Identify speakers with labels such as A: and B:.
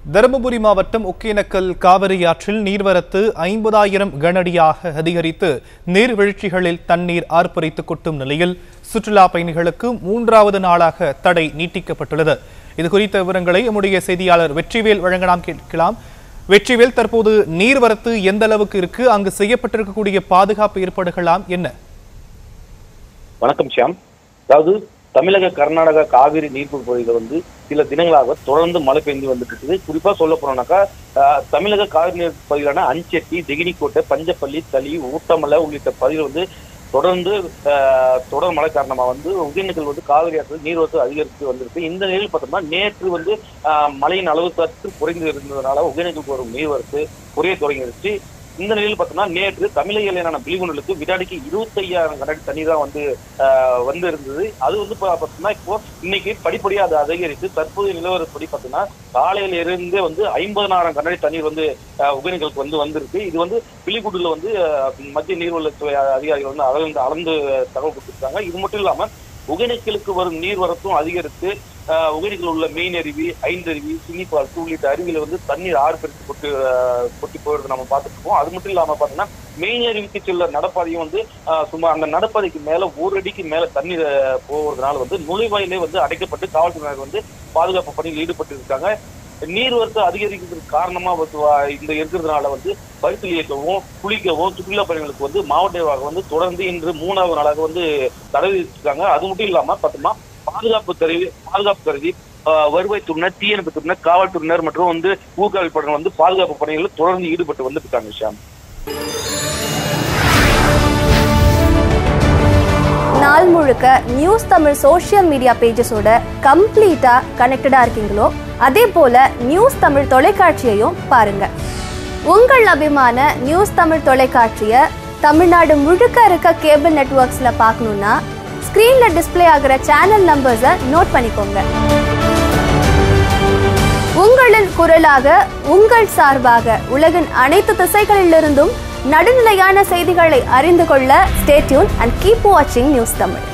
A: தருமபுரி மாவட்டம் ஒகேனக்கல் காவிரி ஆற்றில் நீர்வரத்து ஐம்பதாயிரம் கனஅடியாக அதிகரித்து நீர்வீழ்ச்சிகளில் தண்ணீர் ஆர்ப்பரித்து கொட்டும் நிலையில் சுற்றுலா பயணிகளுக்கு மூன்றாவது நாளாக தடை நீட்டிக்கப்பட்டுள்ளது இது குறித்த விவரங்களை நம்முடைய செய்தியாளர் வெற்றிவேல் வழங்க நாம் கேட்கலாம் வெற்றிவேல் தற்போது நீர்வரத்து எந்த அளவுக்கு இருக்கு அங்கு செய்யப்பட்டிருக்கக்கூடிய பாதுகாப்பு ஏற்பாடுகளாம் என்ன
B: வணக்கம் ஷியாம் அதாவது தமிழக கர்நாடகா காவிரி நீர்ப்பு பகுதியில் வந்து சில தினங்களாக தொடர்ந்து மழை பெய்து வந்துட்டு இருக்குது குறிப்பா சொல்ல போனோம்னாக்கா ஆஹ், தமிழக காவிரி நீர் பகுதியிலான அஞ்செட்டி திகினிக்கோட்டை பஞ்சப்பள்ளி தளி ஊட்டமலை உள்ளிட்ட பகுதிகள் வந்து தொடர்ந்து ஆஹ், தொடர் மழை காரணமா வந்து ஒகேனக்கல் வந்து காவிரி ஆற்றில் நீர்வரத்து அதிகரித்து வந்திருக்கு இந்த நிலையில் பார்த்தோம்னா நேற்று வந்து ஆஹ், மழையின் அளவு சற்று குறைந்து இருந்ததுனால ஒகேனக்கலுக்கு வரும் நீர்வரத்து குறைய தொடங்கிருச்சு இந்த நிலையில் பார்த்தோம்னா நேற்று தமிழக எல்லையான பிலிகுண்டலுக்கு வினாடிக்கு இருபத்தையாயிரம் கனடி தண்ணீர் தான் வந்து ஆஹ், வந்து இருந்தது அது வந்து பா- பார்த்தோம்னா இப்போ இன்னைக்கு படிப்படியா அது அதிகரித்து தற்போதைய நிலவரப்படி பார்த்தோம்னா காலையில இருந்தே வந்து ஐம்பதனாயிரம் கனடி தண்ணீர் வந்து ஆஹ், ஒகேனக்கலுக்கு வந்து வந்திருக்கு இது வந்து பிலிகுண்டுல வந்து ஆஹ், மத்திய நீர்வளத்துறை அதிகாரிகள் வந்து அளந்து அளந்து தகவல் கொடுத்துருக்காங்க இது மட்டும் இல்லாம ஒகேனக்கலுக்கு வரும் நீர்வரத்தும் அதிகரித்து ஆஹ், ஒகேனக்கல் உள்ள மெயின் அருவி ஐந்தருவி சின்னிபால்ஸ் உள்ளிட்ட அருவியில வந்து தண்ணீர் ஆர்ப்பரித்து கொட்டு ஆஹ், கொட்டி போயிடுறது நம்ம பார்த்துட்டு இருக்கோம் அது மட்டும் இல்லாம பார்த்தோம்னா மெயின் அருவிக்கு செல்ல நடப்பாதையும் வந்து ஆஹ், சும்மா அந்த நடப்பாதைக்கு மேல ஒரு அடிக்கு மேல தண்ணீர் ஆஹ், போவதனால வந்து நுழைவாயிலே வந்து அடைக்கப்பட்டு காவல்துறையினர் வந்து பாதுகாப்பு பணியில் ஈடுபட்டு இருக்காங்க நீர்வரத்து அதிகரிக்கிறதுக்கு காரணமா வந்து வா- இந்த இருக்கிறதுனால வந்து பரிசல் இயக்கவும் குளிக்கவும் சுற்றுலா பயணிகளுக்கு வந்து மாவட்ட நிர்வாகம் வந்து தொடர்ந்து இன்று மூணாவது நாளாக வந்து தடை விதிச்சிருக்காங்க அது மட்டும் இல்லாம பார்த்தோம்னா பாதுகாப்பு கருவி பாதுகாப்பு கருதி ஆஹ், வருவாய்த்துறையினர் தீயணைப்பு துறையினர் காவல்துறையினர் மற்றும் வந்து ஊர்காவல் படையினர் வந்து பாதுகாப்பு பணிகளில் தொடர்ந்து ஈடுபட்டு வந்துட்டு இருக்காங்க ஷியாம்
C: நாள் முழுக்க நியூஸ் தமிழ் சோஷியல் மீடியா பேஜஸோட கம்ப்ளீட்டா கனெக்டடா இருக்கீங்களோ அதே போல நியூஸ் தமிழ் தொலைக்காட்சியையும் பாருங்க உங்கள் அபிமான நியூஸ் தமிழ் தொலைக்காட்சியை தமிழ்நாடு முழுக்க இருக்க கேபிள் நெட்வொர்க்ஸ்ல பார்க்கணும்னா ஸ்க்ரீன்ல டிஸ்ப்ளே ஆகிற சேனல் நம்பர்ஸை நோட் பண்ணிக்கோங்க உங்களின் குரலாக உங்கள் சார்பாக உலகின் அனைத்து திசைகளிலிருந்தும் நடுநிலையான செய்திகளை அறிந்து கொள்ள ஸ்டேட்யூன் அண்ட் கீப் வாட்சிங் நியூஸ் தமிழ்